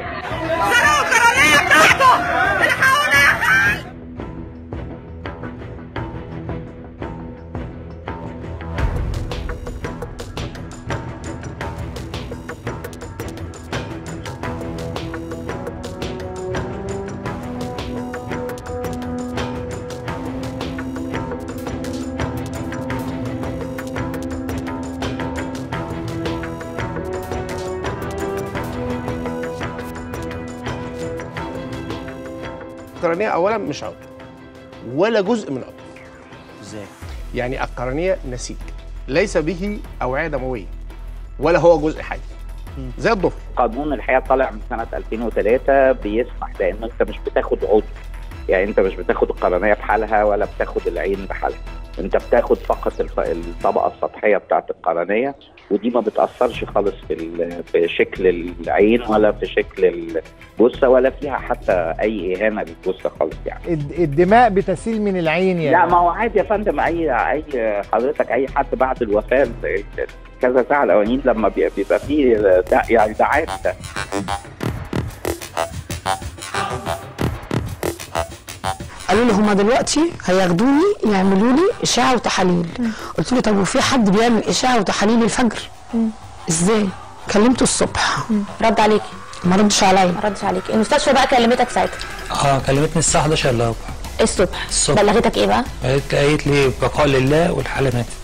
سرقوا القرنية بتاعته الحقونا يا خال القرنيه اولا مش عضو ولا جزء من عضو ازاي يعني القرنيه نسيج ليس به اوعيه دمويه ولا هو جزء حي زي الضفر قانون الحياه طالع من سنه 2003 بيسمح لان انت مش بتاخد عضو يعني انت مش بتاخد القرنيه بحالها ولا بتاخد العين بحالها انت بتاخد فقط الف- الطبقه السطحيه بتاعت القرنيه ودي ما بتاثرش خالص في ال- في شكل العين ولا في شكل الجثه ولا فيها حتى اي اهانه للجثه خالص يعني الد- الدماء بتسيل من العين يعني لا ما هو عادي يا فندم اي اي حضرتك اي حد بعد الوفاه كذا ساعه الاولانيين لما بي- بيبقى فيه ده يعني ده عادي ده قالوا لي هما دلوقتي هياخدوني يعملوا لي اشعه وتحاليل قلت له طب وفي حد بيعمل اشعه وتحاليل الفجر ازاي كلمته الصبح رد عليكي ما ردش عليا ما ردش عليكي المستشفى بقى كلمتك ساعتها اه كلمتني الساعه 11 الا ربع الصبح الصبح. بلغتك ايه بقى قالت قالت لي بقاء لله والحاله ماتت